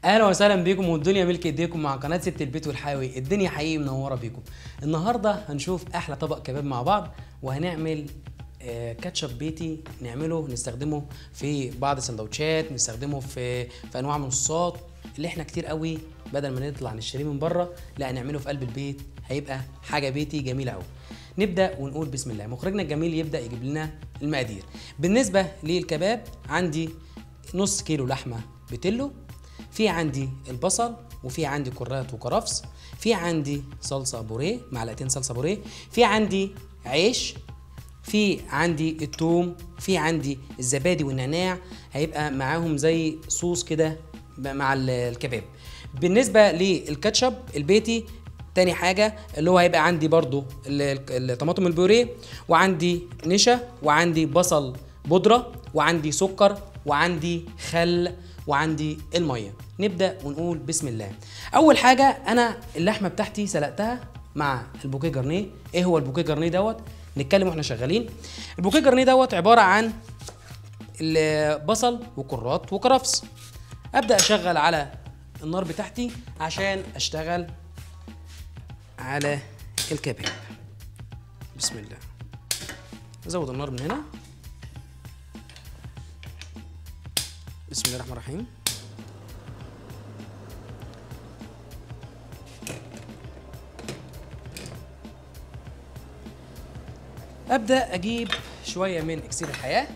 اهلا وسهلا بيكم والدنيا ملك ايديكم مع قناه ست البيت والحيوي الدنيا حقيقي منوره بيكم النهارده هنشوف احلى طبق كباب مع بعض وهنعمل آه، كاتشب بيتي نعمله نستخدمه في بعض السندوتشات نستخدمه في في انواع من الصوصات اللي احنا كتير قوي بدل ما نطلع نشتريه من بره لا نعمله في قلب البيت هيبقى حاجه بيتي جميله قوي نبدا ونقول بسم الله مخرجنا الجميل يبدا يجيب لنا المقادير بالنسبه للكباب عندي نص كيلو لحمه بتلو في عندي البصل وفي عندي كرات وكرفس في عندي صلصه بوريه معلقتين صلصه بوريه في عندي عيش في عندي التوم في عندي الزبادي والنعناع هيبقى معاهم زي صوص كده مع ال- الكباب بالنسبه للكاتشب البيتي تاني حاجة اللي هو هيبقى عندي برضو ال- ال- الطماطم البوريه وعندي نشا وعندي بصل بودرة وعندي سكر وعندي خل وعندي المية نبدأ ونقول بسم الله أول حاجة أنا اللحمة بتاعتي سلقتها مع البوكيه جرنيه إيه هو البوكيه جرنيه دوت نتكلم واحنا شغالين البوكيه جرنيه دوت عبارة عن البصل وكرات وكرفس ابدا اشغل على النار بتاعتي عشان اشتغل على الكباب بسم الله ازود النار من هنا بسم الله الرحمن الرحيم ابدا اجيب شويه من اكسير الحياه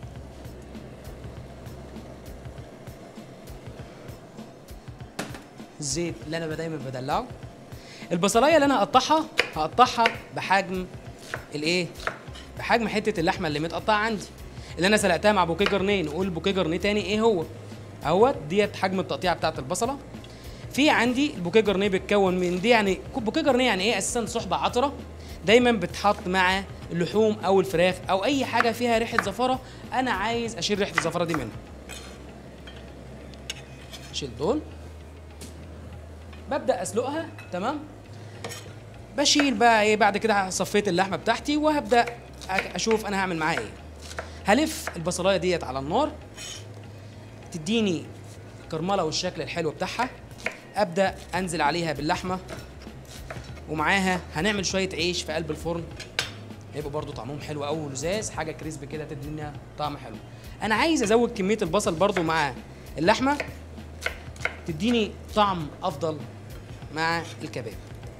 الزيت اللي انا دايما بدلعه البصلايه اللي انا هقطعها هقطعها بحجم الايه بحجم حته اللحمه اللي متقطعه عندي اللي انا سلقتها مع بوكيه جرنيه نقول بوكيه جرنيه تاني ايه هو اهوت ديت حجم التقطيعه بتاعت البصله في عندي البوكيه جرنيه بيتكون من دي يعني بوكيه جرنيه يعني ايه اساسا صحبه عطره دايما بتحط مع اللحوم او الفراخ او اي حاجه فيها ريحه زفاره انا عايز اشيل ريحه الزفاره دي منها شيل دول ببدا اسلقها تمام بشيل بقى ايه بعد كده صفيت اللحمه بتاعتي وهبدا أ- اشوف انا هعمل معاها ايه هلف البصلايه ديت على النار تديني الكرمله والشكل الحلو بتاعها ابدا انزل عليها باللحمه ومعاها هنعمل شويه عيش في قلب الفرن هيبقوا برضو طعمهم حلو قوي ولزاز حاجه كريسبي كده تدينا طعم حلو انا عايز ازود كميه البصل برضو مع اللحمه تديني طعم افضل مع الكباب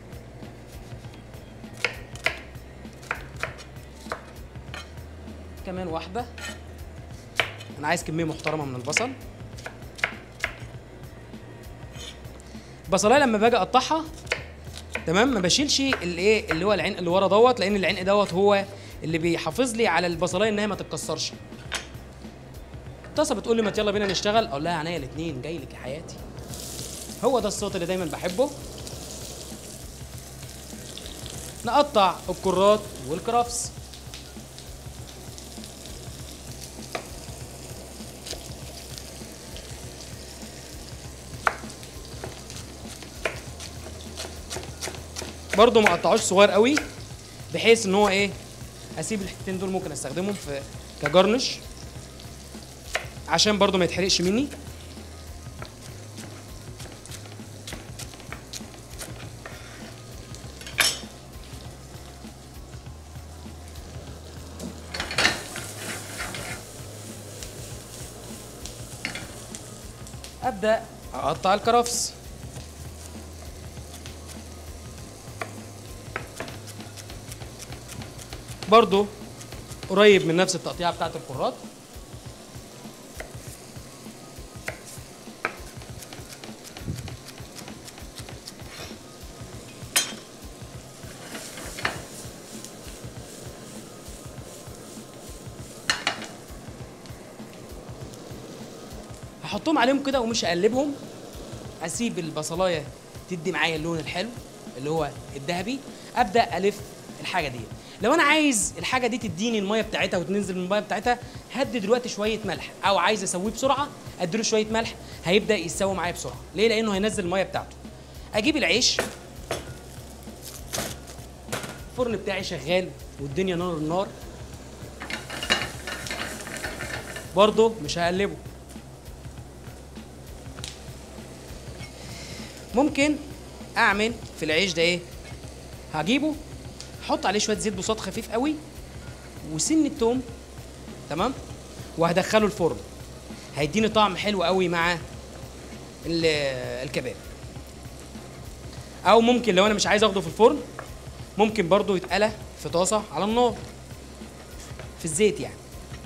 كمان واحده انا عايز كميه محترمه من البصل البصلايه لما باجي اقطعها تمام ما بشيلش الايه اللي هو العين اللي ورا دوت لان العين دوت هو اللي بيحافظ لي على البصلايه ان هي ما تتكسرش الطاسه بتقول لي ما يلا بينا نشتغل اقول لها عينيا الاثنين جاي لك يا حياتي هو ده الصوت اللي دايما بحبه نقطع الكرات والكرفس برضو ما اقطعوش صغير قوي بحيث ان هو ايه اسيب الحتتين دول ممكن استخدمهم في كجرنش عشان برضو ما يتحرقش مني ابدا اقطع الكرفس برضو قريب من نفس التقطيعه بتاعت الكرات هحطهم عليهم كده ومش هقلبهم اسيب البصلايه تدي معايا اللون الحلو اللي هو الذهبي ابدا الف الحاجه دي لو انا عايز الحاجه دي تديني الميه بتاعتها وتنزل من الميه بتاعتها هدي دلوقتي شويه ملح او عايز اسويه بسرعه اديله شويه ملح هيبدا يستوي معايا بسرعه ليه لانه هينزل الميه بتاعته اجيب العيش الفرن بتاعي شغال والدنيا نار النار برضه مش هقلبه ممكن اعمل في العيش ده ايه هجيبه احط عليه شويه زيت بساط خفيف قوي وسن التوم تمام وهدخله الفرن هيديني طعم حلو قوي مع ال- الكباب او ممكن لو انا مش عايز اخده في الفرن ممكن برضو يتقلى في طاسه على النار في الزيت يعني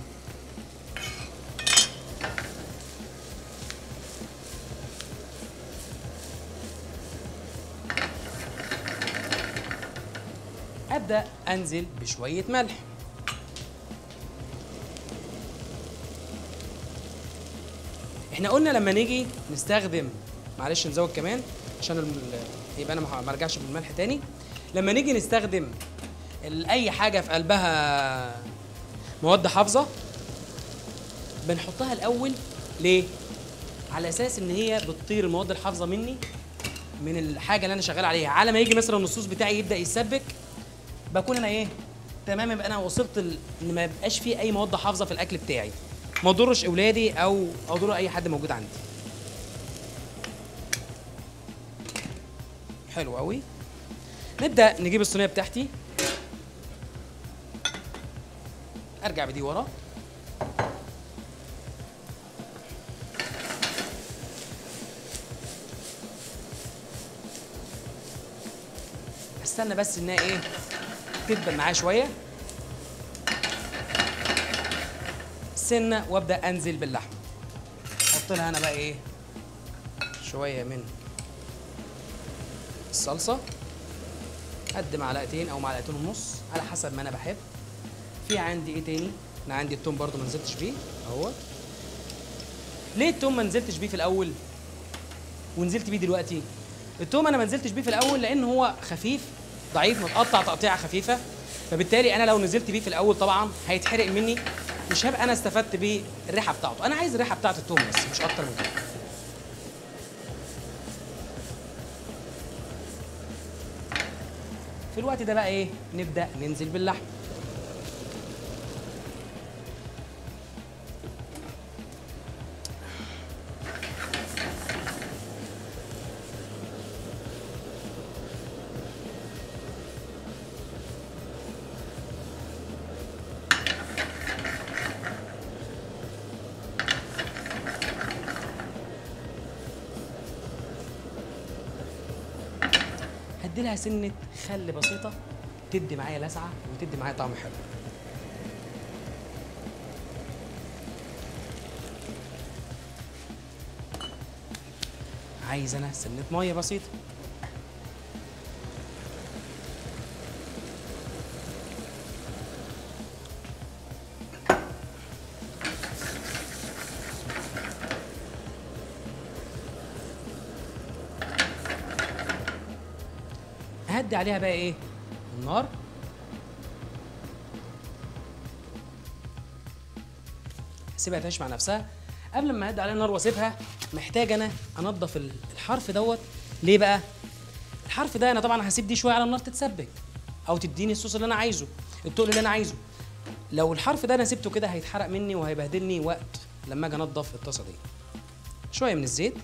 ابدا انزل بشويه ملح احنا قلنا لما نيجي نستخدم معلش نزود كمان عشان الم... يبقى انا ما ارجعش بالملح تاني لما نيجي نستخدم ال- اي حاجه في قلبها مواد حافظه بنحطها الاول ليه على اساس ان هي بتطير المواد الحافظه مني من الحاجه اللي انا شغال عليها على ما يجي مثلا الصوص بتاعي يبدا يتسبك بكون انا ايه تمام يبقى انا وصلت ل- ان ما يبقاش فيه اي مواد حافظه في الاكل بتاعي ما اضرش اولادي او اضر اي حد موجود عندي حلو قوي نبدا نجيب الصينيه بتاعتي ارجع بدي ورا استنى بس انها ايه تدبل معايا شويه سنه وابدا انزل باللحم احط لها انا بقى ايه شويه من الصلصه قد معلقتين او معلقتين ونص على حسب ما انا بحب في عندي ايه تاني انا عندي التوم برضو ما نزلتش بيه اهو ليه التوم ما نزلتش بيه في الاول ونزلت بيه دلوقتي التوم انا ما نزلتش بيه في الاول لان هو خفيف ضعيف متقطع تقطيعه خفيفه فبالتالي انا لو نزلت بيه في الاول طبعا هيتحرق مني مش هبقى انا استفدت بيه الريحه بتاعته انا عايز الريحه بتاعت التوم بس مش اكتر من كده في الوقت ده بقى ايه نبدا ننزل باللحم هدي لها سنه خل بسيطه تدي معايا لسعه وتدي معايا طعم حلو عايز انا سنه ميه بسيطه هدي عليها بقى ايه النار سيبها تعيش مع نفسها قبل ما اهدي عليها النار واسيبها محتاج انا انضف ال- الحرف دوت ليه بقى الحرف ده انا طبعا هسيب دي شويه على النار تتسبك او تديني الصوص اللي انا عايزه التقل اللي انا عايزه لو الحرف ده انا سبته كده هيتحرق مني وهيبهدلني وقت لما اجي انضف الطاسه دي شويه من الزيت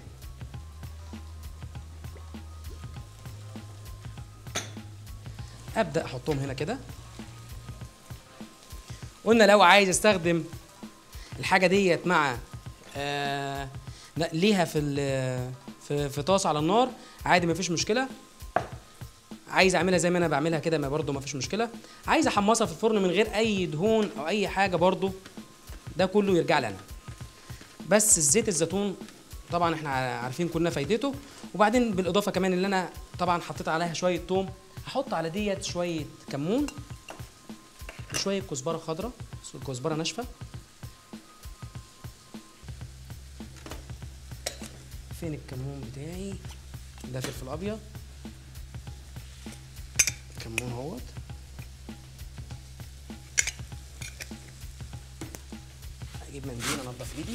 ابدا احطهم هنا كده قلنا لو عايز استخدم الحاجه ديت مع آه لا ليها في ال- في في طاسه على النار عادي مفيش مشكله عايز اعملها زي ما انا بعملها كده ما برضو مفيش مشكله عايز احمصها في الفرن من غير اي دهون او اي حاجه برضو ده كله يرجع لي انا بس الزيت الزيتون طبعا احنا عارفين كلنا فايدته وبعدين بالاضافه كمان اللي انا طبعا حطيت عليها شويه توم هحط على ديت شويه كمون وشويه كزبره خضراء كزبره ناشفه فين الكمون بتاعي ده فلفل ابيض كمون اهوت هجيب منديل انضف ايدي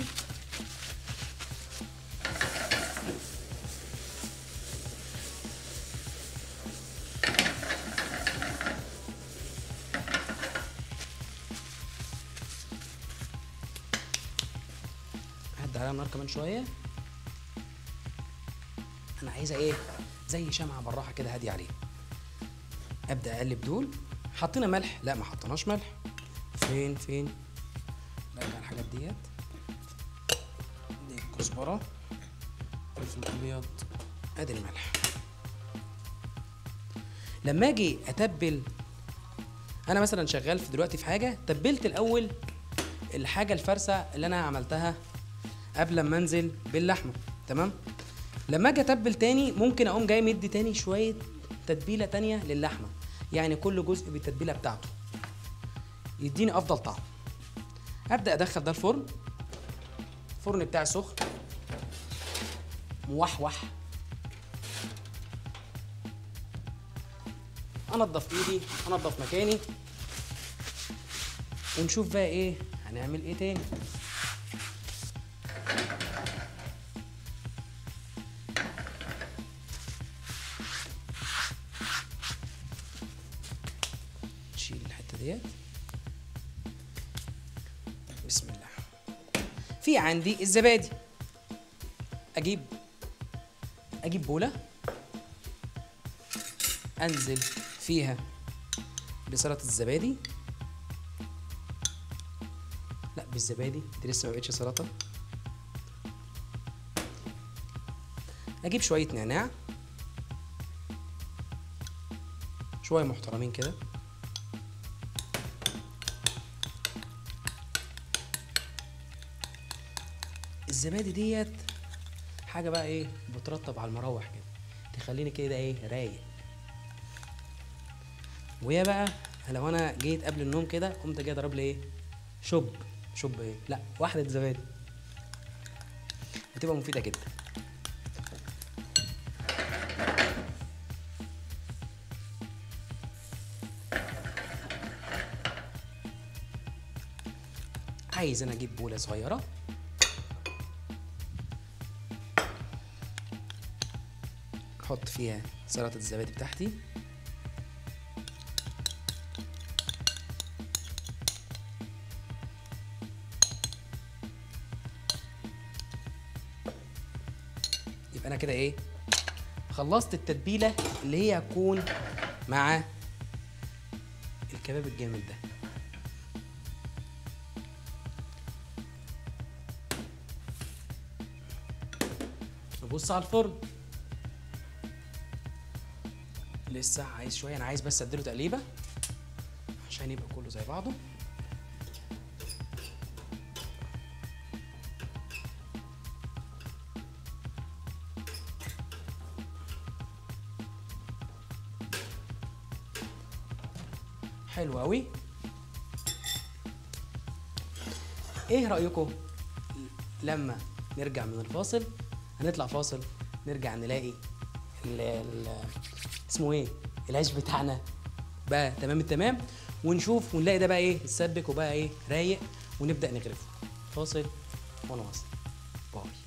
هدي عليها النار كمان شويه انا عايزها ايه زي شمعه بالراحه كده هاديه عليها ابدا اقلب دول حطينا ملح لا ما حطيناش ملح فين فين نرجع الحاجات ديت دي الكزبره فلفل ابيض ادي الملح لما اجي اتبل انا مثلا شغال في دلوقتي في حاجه تبلت الاول الحاجه الفرسه اللي انا عملتها قبل ما انزل باللحمه تمام لما اجي اتبل تاني ممكن اقوم جاي مدي تاني شويه تتبيله تانية للحمه يعني كل جزء بالتتبيله بتاعته يديني افضل طعم ابدا ادخل ده الفرن الفرن بتاعي سخن موحوح انضف ايدي انضف مكاني ونشوف بقى ايه هنعمل ايه تاني نشيل الحته ديت بسم الله في عندي الزبادي اجيب اجيب بوله انزل فيها بسلطه الزبادي لا بالزبادي دي لسه ما بقتش سلطه اجيب شويه نعناع شويه محترمين كده الزبادي ديت حاجه بقى ايه بترطب على المراوح كده تخليني كده ايه رايق ويا بقى لو انا جيت قبل النوم كده قمت جاي ضرب لي ايه شوب شوب ايه لا واحده زبادي بتبقى مفيده جدا عايز انا اجيب بوله صغيره احط فيها سلطه الزبادي بتاعتي يبقى انا كده ايه خلصت التتبيله اللي هي هتكون مع الكباب الجامد ده نبص على الفرن لسه عايز شويه انا عايز بس اديله تقليبه عشان يبقى كله زي بعضه حلو قوي ايه رايكم لما نرجع من الفاصل هنطلع فاصل نرجع نلاقي ال ال اسمه ايه العيش بتاعنا بقى تمام التمام ونشوف ونلاقي ده بقى ايه اتسبك وبقى ايه رايق ونبدا نغرفه فاصل وانا واصل باي